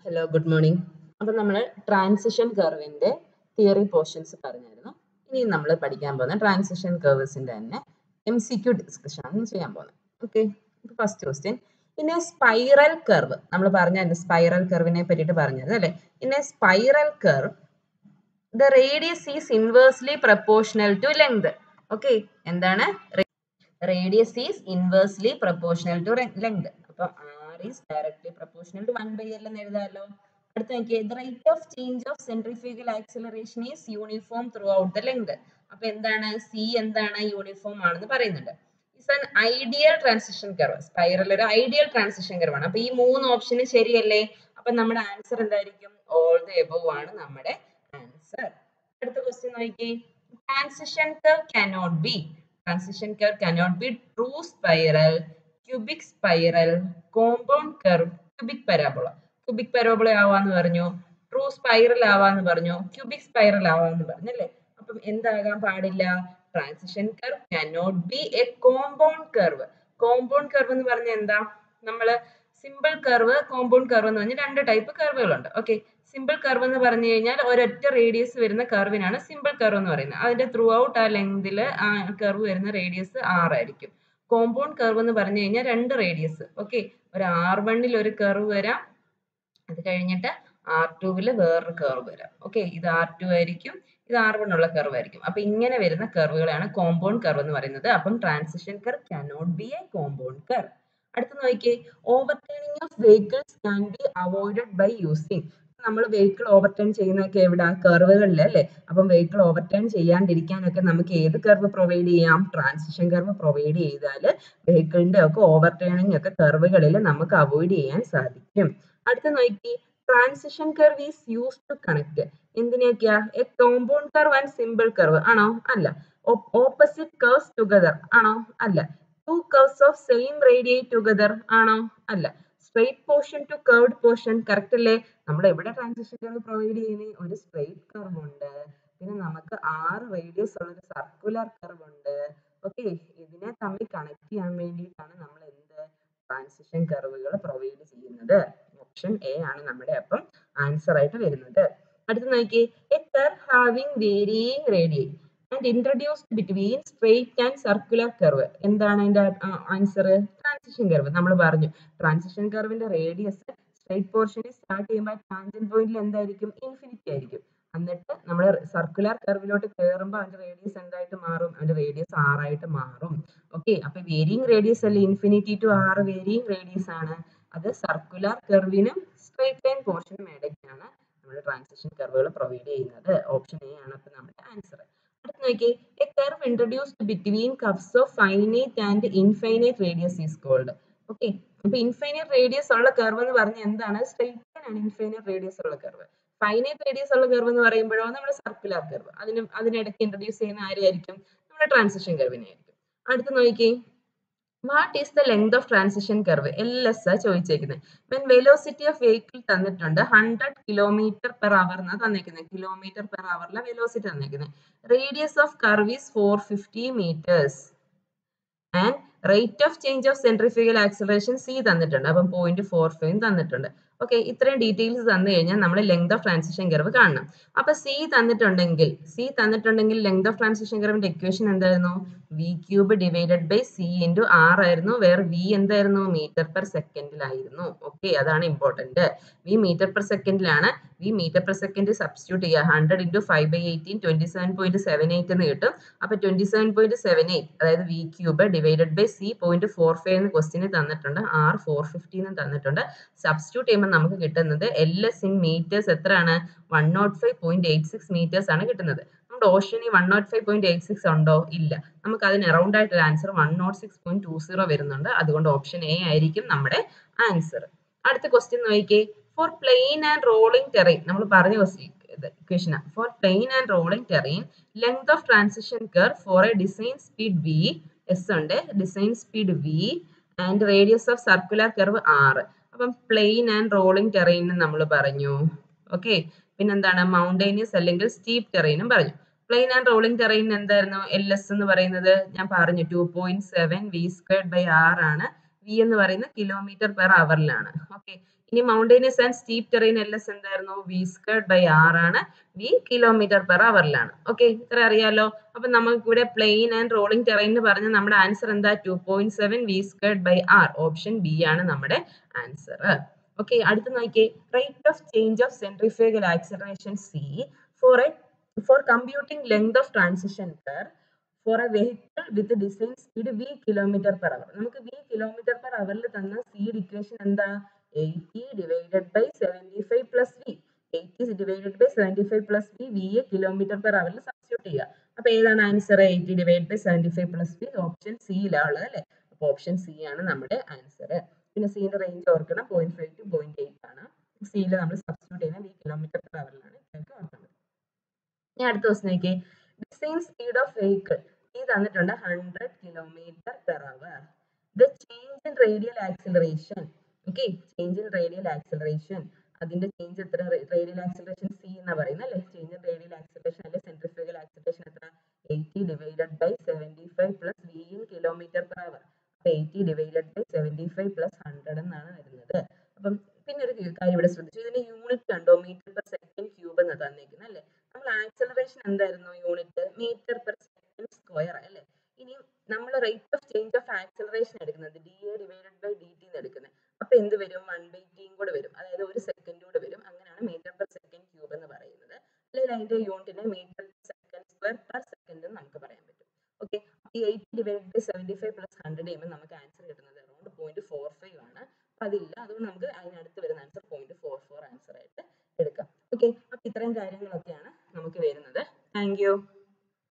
hello good morning അപ്പം നമ്മൾ transition കർവിൻ്റെ theory portions പറഞ്ഞായിരുന്നു ഇനി നമ്മൾ പഠിക്കാൻ പോകുന്ന ട്രാൻസിഷൻ കർവ്സിൻ്റെ തന്നെ എം സി ക്യു ഡിസ്കഷൻ ആണ് ചെയ്യാൻ പോകുന്നത് okay first question in a spiral curve നമ്മൾ പറഞ്ഞായിരുന്നു സ്പൈറൽ കർവിനെ പറ്റിയിട്ട് പറഞ്ഞത് അല്ലേ in a spiral curve the radius is inversely proportional to length okay എന്താണ് radius is inversely proportional to length അപ്പം R is directly proportional to one by L എന്ന് എഴുതാമല്ലോ അടുത്ത നോക്കിയേ the rate of change of centrifugal acceleration is uniform throughout the length അപ്പൊ എന്താണ് C എന്താണ് uniform ആണെന്ന് പറയുന്നുണ്ട് it's an ideal transition curve spiral ഒരു ഐഡിയൽ ട്രാൻസിഷൻ കർവ് ആണ് അപ്പൊ ഈ മൂന്ന് ഓപ്ഷന് ശരിയല്ലേ അപ്പൊ നമ്മുടെ ആൻസർ എന്തായിരിക്കും ഓൾ ദ എബവ് ആണ് നമ്മുടെ ആൻസർ അടുത്ത ക്വസ്റ്റ്യൻ നോക്കിയേ transition curve cannot be transition curve cannot be true spiral cubic spiral compound curve cubic parabola cubic parabola ആവാന്ന് പറഞ്ഞു ട്രൂ സ്പൈറൽ ആവാന്ന് പറഞ്ഞു ക്യൂബിക് സ്പൈറൽ ആവാന്ന് പറഞ്ഞു അല്ലേ അപ്പം എന്താകാൻ പാടില്ല transition curve cannot be a compound curve compound curve എന്ന് പറഞ്ഞാൽ എന്താ നമ്മള് സിമ്പിൾ കർവ് കോമ്പൗണ്ട് കർവ് എന്ന് പറഞ്ഞാൽ രണ്ട് ടൈപ്പ് കർവുകളുണ്ട് ഓക്കെ സിമ്പിൾ കർവ് എന്ന് പറഞ്ഞു കഴിഞ്ഞാൽ ഒരൊറ്റ റേഡിയസ് വരുന്ന കർവിനാണ് സിമ്പിൾ കർവ് എന്ന് പറയുന്നത് അതിന്റെ ത്രൂ ഔട്ട് ആ ലെങ്തിൽ ആ കർവ് വരുന്ന റേഡിയസ് ആറായിരിക്കും കോമ്പൗണ്ട് കർവ് എന്ന് പറഞ്ഞു കഴിഞ്ഞാൽ രണ്ട് റേഡിയസ് ഓക്കെ ഒരു ആർ വണ്ണിൽ ഒരു കർവ് വരാം അത് കഴിഞ്ഞിട്ട് ആർ ടുവിൽ വേറൊരു കർവ് വരാം ഓക്കെ ഇത് ആർ ടു ആയിരിക്കും ഇത് ആർ വൺ ഉള്ള കർവ് ആയിരിക്കും അപ്പൊ ഇങ്ങനെ വരുന്ന കർവുകളാണ് കോമ്പൗണ്ട് കർവ് എന്ന് പറയുന്നത് അപ്പം transition curve cannot be a compound curve അടുത്ത നോക്കിയേ overturning of vehicles can be avoided by using നമ്മൾ വെഹിക്കിൾ ഓവർടേൺ ചെയ്യുന്നതൊക്കെ എവിടെ കർവുകളിൽ അല്ലേ അപ്പം വെഹിക്കിൾ ഓവർടേൺ ചെയ്യാണ്ടിരിക്കാനൊക്കെ നമുക്ക് ഏത് കർവ് പ്രൊവൈഡ് ചെയ്യാം ട്രാൻസിഷൻ കർവ് പ്രൊവൈഡ് ചെയ്താൽ വെഹിക്കിളിന്റെ ഒക്കെ ഓവർടേണിംഗ് ഒക്കെ കർവുകളിൽ നമുക്ക് അവോയ്ഡ് ചെയ്യാൻ സാധിക്കും അടുത്ത നോക്കി transition curve is use to connect എന്തിനൊക്കെയാ a compound curve and simple curve ആണോ അല്ല ഓപ്പോസിറ്റ് കർവ്സ് ടുഗദർ ആണോ അല്ല two curves of same radiate together ആണോ അല്ല straight portion to curved portion correct അല്ലേ നമ്മൾ എവിടെ ട്രാൻസിഷൻ കർവ് പ്രൊവൈഡ് ചെയ്യുന്നത് ഒരു സ്ട്രെയിറ്റ് കർവ് ഉണ്ട് പിന്നെ നമുക്ക് ആറ് റേഡിയസ് ഉള്ള ഒരു സർക്കുലർ കർവ് ഉണ്ട് ഓക്കെ ഇതിനെ തമ്മിൽ കണക്ട് ചെയ്യാൻ വേണ്ടിയിട്ടാണ് നമ്മൾ എന്ത് ട്രാൻസിഷൻ കർവുകൾ പ്രൊവൈഡ് ചെയ്യുന്നത് ഓപ്ഷൻ എ ആണ് നമ്മുടെ അപ്പം ആൻസർ ആയിട്ട് വരുന്നത് അടുത്ത നോക്കി a curve having varying radii and introduced between straight and circular curve എന്താണ് അതിന്റെ ആൻസർ ട്രാൻസിഷൻ കർവ് നമ്മൾ പറഞ്ഞു ട്രാൻസിഷൻ കർവിന്റെ റേഡിയസ് സ്ട്രെയിറ്റ് പോർഷനിൽ സ്റ്റാർട്ട് ചെയ്യുമ്പോൾ ടാൻജന്റ് പോയിന്റിൽ എന്തായിരിക്കും ഇൻഫിനിറ്റി ആയിരിക്കും എന്നിട്ട് നമ്മൾ സർക്കുലർ കർവിലോട്ട് കയറുമ്പോൾ അതിന്റെ റേഡിയസ് എന്തായിട്ട് മാറും അതിന്റെ റേഡിയസ് ആറായിട്ട് മാറും ഓക്കെ അപ്പൊ വേരിയിങ് റേഡിയസ് അല്ലേ infinity to R varying radius ആണ് അത് സർക്കുലർ കർവിനും സ്ട്രെയിറ്റ് ലൈൻ പോർഷനും ഇടയ്ക്കാണ് നമ്മൾ ട്രാൻസിഷൻ കർവുകൾ പ്രൊവൈഡ് ചെയ്യുന്നത് ഓപ്ഷൻ എ ആണ് അപ്പൊ നമ്മുടെ ആൻസർ അടുത്ത നോക്കി a curve introduced between curves of finite and infinite radius is called okay അപ്പൊ ഇൻഫൈനൈറ്റ് റേഡിയസ് ഉള്ള കർവ് എന്ന് പറഞ്ഞാൽ എന്താണ് സ്ട്രെയിറ്റ് ആണ് ഇൻഫൈനൈറ്റ് റേഡിയസ് ഉള്ള കർവ് ഫൈനൈറ്റ് റേഡിയസ് ഉള്ള കർവ് എന്ന് പറയുമ്പോഴോ നമ്മുടെ സർക്കുലർ കർവ് അതിന് അതിനിടയ്ക്ക് ഇൻട്രൊഡ്യൂസ് ചെയ്യുന്ന ആരെയായിരിക്കും നമ്മുടെ ട്രാൻസിഷൻ കർവിനെ ആയിരിക്കും അടുത്ത് നോക്കി what is the length of transition curve L S ആ ചോദിച്ചേക്കുന്നത് വെൻ വെലോസിറ്റി ഓഫ് വെഹിക്കിൾ തന്നിട്ടുണ്ട് ഹൺഡ്രഡ് കിലോമീറ്റർ പെർ അവർ എന്നാ തന്നേക്കുന്നത് കിലോമീറ്റർ പെർ അവറിലെ വെലോസിറ്റി തന്നേക്കുന്നത് radius of curve is four fifty metres and rate of change of centrifugal acceleration C തന്നിട്ടുണ്ട് അപ്പം point four five തന്നിട്ടുണ്ട് ഓക്കെ ഇത്രയും ഡീറ്റെയിൽസ് തന്നു കഴിഞ്ഞാൽ നമ്മൾ ലെങ്ത് ഓഫ് ട്രാൻസിഷൻ കർവ് കാണണം അപ്പൊ സി തന്നിട്ടുണ്ടെങ്കിൽ സി തന്നിട്ടുണ്ടെങ്കിൽ ലെങ്ത് ഓഫ് ട്രാൻസിഷൻ കർവിന്റെ ഇക്വേഷൻ എന്തായിരുന്നു V cube divided by C into R ആയിരുന്നു വേറെ വി എന്തായിരുന്നു മീറ്റർ പെർ സെക്കൻഡിലായിരുന്നു ഓക്കെ അതാണ് ഇമ്പോർട്ടന്റ് വി മീറ്റർ പെർ സെക്കൻഡിലാണ് V metre per second substitute ചെയ്യുക hundred into five by eighteen twenty seven point seven eight എന്ന് കിട്ടും അപ്പൊ twenty seven point seven eight അതായത് V cube divided by C point four five എന്ന് ക്വസ്റ്റിന് തന്നിട്ടുണ്ട് R four fifty എന്ന് തന്നിട്ടുണ്ട് സബ്സ്റ്റിറ്റ്യൂട്ട് ചെയ്യുമ്പോൾ നമുക്ക് കിട്ടുന്നത് എൽ എസ് ഇൻ മീറ്റേഴ്സ് എത്രയാണ് one not five point eight six metres ആണ് കിട്ടുന്നത് നമ്മുടെ ഓഷനിൽ one not five point eight six ഉണ്ടോ ഇല്ല നമുക്ക് അതിന് അറൗണ്ട് ആയിട്ടുള്ള answer one not six point two zero വരുന്നുണ്ട് അതുകൊണ്ട് ഓപ്ഷൻ എ ആയിരിക്കും നമ്മുടെ ആൻസർ അടുത്ത ക്വസ്റ്റ്യൻ നോക്കിക്കേ for plain and rolling terrain നമ്മൾ പറഞ്ഞ equation for plain and rolling terrain length of transition curve for a design speed V S ഉണ്ട് design speed V and radius of circular curve ആറ് അപ്പം plain and rolling terrain നമ്മൾ പറഞ്ഞു okay പിന്നെന്താണ് മൗണ്ടൈനിയസ് അല്ലെങ്കിൽ steep ടെറൈനും പറഞ്ഞു പ്ലെയിൻ ആൻഡ് റോളിംഗ് ടെറൈൻ എന്തായിരുന്നു എൽ എസ് എന്ന് പറയുന്നത് ഞാൻ പറഞ്ഞു two point seven V squared by R ആണ് വി എന്ന് പറയുന്നത് കിലോമീറ്റർ പെർ അവറിലാണ് ഓക്കെ ഇനി mountainous and steep terrain L S എന്തായിരുന്നു വി സ്ക്വയർഡ് ബൈ ആർ ആണ് വി കിലോമീറ്റർ പെർ അവറിലാണ് ഓക്കെ ഇത്ര അറിയാലോ അപ്പൊ നമുക്ക് ഇവിടെ പ്ലെയിൻ ആൻഡ് റോളിംഗ് ടെറൈൻ എന്ന് പറഞ്ഞ നമ്മുടെ ആൻസർ എന്താ two point seven V squared by R option B ആണ് നമ്മുടെ ആൻസർ ഓക്കെ അടുത്ത് നോക്കിയേ rate of change of centrifugal acceleration C for a for computing length of transition per for a vehicle with design speed V kilometre per hour നമുക്ക് V kilometre per അവറിൽ തന്ന speed equation എന്താ eighty divided by seventy five plus V eighty divided by seventy five plus V V A kilometre per അവറിൽ substitute ചെയ്യുക അപ്പൊ ഏതാണ് answer eighty divide by seventy five plus V option സിയിലാണ് ഉള്ളത് അല്ലേ അപ്പൊ ഓപ്ഷൻ സി ആണ് നമ്മുടെ ആൻസർ പിന്നെ സിന്റെ റേഞ്ച് ഓർക്കണം point five two point eight ആണ് സിയിൽ നമ്മൾ സബ്സ്റ്റിറ്റ്യൂട്ട് ചെയ്യുന്ന വി കിലോമീറ്റർ പെർ അവറിലാണ് ഇതൊക്കെ ഓർക്കുന്നത് ഇനി അടുത്ത ദിവസം നോക്കിയേ ഡിസൈൻ സ്പീഡ് ഓഫ് വെഹിക്കിൾ ഈ തന്നിട്ടുണ്ട് hundred kilometre per hour the change in radial acceleration okay change in radial acceleration അതിന്റെ ചേഞ്ച് എത്ര റേഡിയൽ ആക്സിലറേഷൻ സി എന്നാ പറയുന്നത് അല്ലേ ചേഞ്ച് ഇൻ റേഡിയൽ ആക്സിലറേഷൻ അല്ലെ സെൻട്രിഫ്യൂഗൽ ആക്സിലറേഷൻ എത്ര eighty divided by seventy five plus V in kilometre per hour അപ്പൊ eighty divided by seventy five plus hundred എന്നാണ് വരുന്നത് അപ്പം പിന്നെ ഒരു കാര്യം ഇവിടെ ശ്രദ്ധിച്ചു ഇതിന്റെ യൂണിറ്റ് കണ്ടോ മീറ്റർ പെർ സെക്കൻഡ് ക്യൂബ് എന്ന് തന്നിരിക്കുന്നത് അല്ലേ നമ്മൾ ആക്സലറേഷൻ എന്തായിരുന്നു unit metre per second square അല്ലേ ഇനി നമ്മൾ rate of change of acceleration എടുക്കുന്നത് D A divided by D T എടുക്കുന്നത് അപ്പൊ എന്ത് വരും വൺ ബൈ ടിയും കൂടെ വരും അതായത് ഒരു സെക്കൻഡ് കൂടെ വരും അങ്ങനെയാണ് മീറ്റർ പെർ സെക്കൻഡ് ക്യൂബ് എന്ന് പറയുന്നത് അല്ലെങ്കിൽ അതിന്റെ യൂണിറ്റിനെ metre second square per second എന്ന് നമുക്ക് പറയാൻ പറ്റും ഓക്കെ ഈ eighty divide by seventy five plus hundred ചെയ്യുമ്പോൾ നമുക്ക് ആൻസർ കിട്ടുന്നത് അറൗണ്ട് പോയിന്റ് ഫോർ ഫൈവ് ആണ് അപ്പൊ അതില്ല അതുകൊണ്ട് നമുക്ക് അതിനടുത്ത് വരുന്ന answer point four four answer ആയിട്ട് എടുക്കാം ഓക്കെ അപ്പൊ ഇത്രയും കാര്യങ്ങളൊക്കെയാണ് നമുക്ക് വരുന്നത് താങ്ക് യു